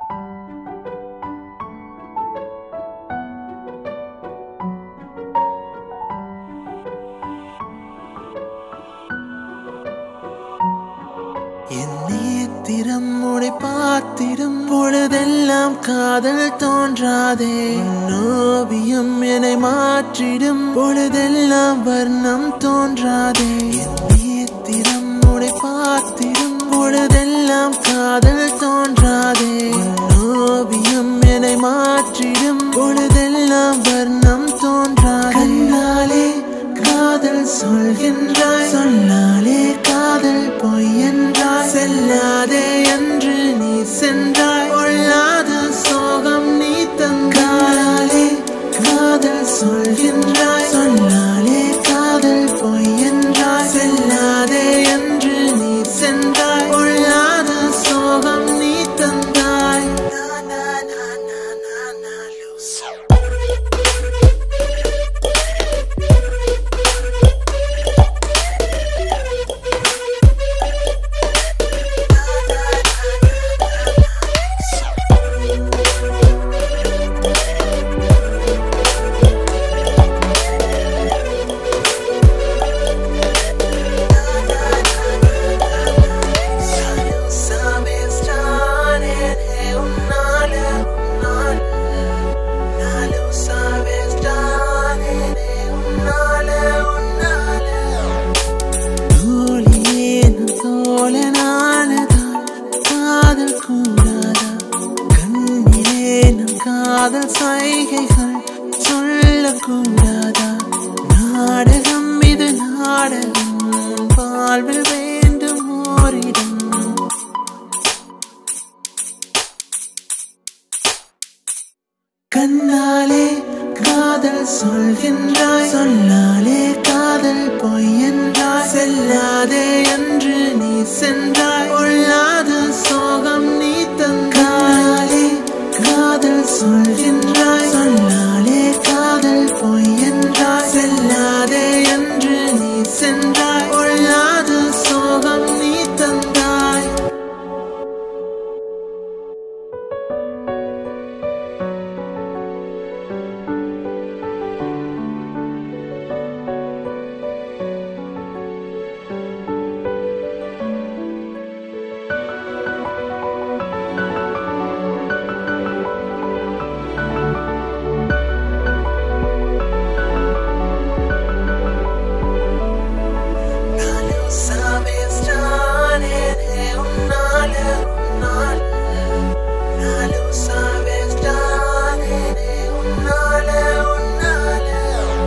என் நேத்திரம் உடை பார்த்திடும் பொழுதெல்லாம் காதல் தோன்றாதே உன் ஓவியம் என்னை மாற்றிடும் பொழுதெல்லாம் வர்ணம் தோன்றாதே என் நேத்திரம் உடை பார்த்திடும் பொழுதெல்லாம் காதல் தோன்றாதே உன் ஓவியம் என்னை மாற்றிடும் பொழுதெல்லாம் வர்ணம் தோன்றாதே கண்ணாலே காதல் சொல்கின்றாய் சொன்னாலே காதல் பொய் என்றாய் செல்லாதே என்று நீ சென்றாய் கொள்ளாத சோகம் நீ தந்தாலே காதல் சொல்கின்றாய் சொன்னாலே காதல் பொய் என்றாய் செல்லாதே என்று நீ சென்றாய் கொள்ளாத சோகம் நீ தந்தாய் Na, na, na, na, na, na, lose. Sabes tan en unnale, unnale. Nalu sabes tan en unnale, unnale. தோழியேன் தோழனானதான் காதல் கூடாதா கண்ணிலே நம் காதல் சைகைகள் சொல்லக்கூடாதா நாடகம் இது நாடகம் வாழ்வில் வேண்டும் ஓரிடம் கண்ணாலே காதல் சொல்கின்றாய் சொல்லாலே காதல் பொய் என்றாய் செல்லாதே என்று நீ சென்றாய் கொள்ளாத சோகம் நீ தந்தாலே காதல் சொல்கின்றாய் சொல்லாலே காதல் பொய் என்றாய் செல்லாதே என்று நீ சென்றாய் கொள்ளாத சோகம் நீ தந்தாய் Nalu sabes tan en unnale, unnale. Nalu sabes tan en unnale, unnale.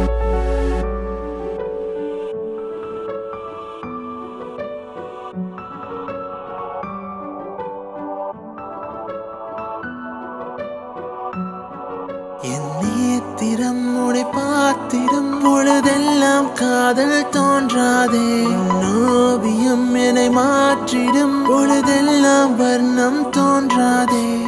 என் நேத்திரம் உடை பார்த்திடும் பொழுதெல்லாம் காதல் தோன்றாதே உன் ஓவியம் என்னை மாற்றிடும் பொழுதெல்லாம் வர்ணம் தோன்றாதே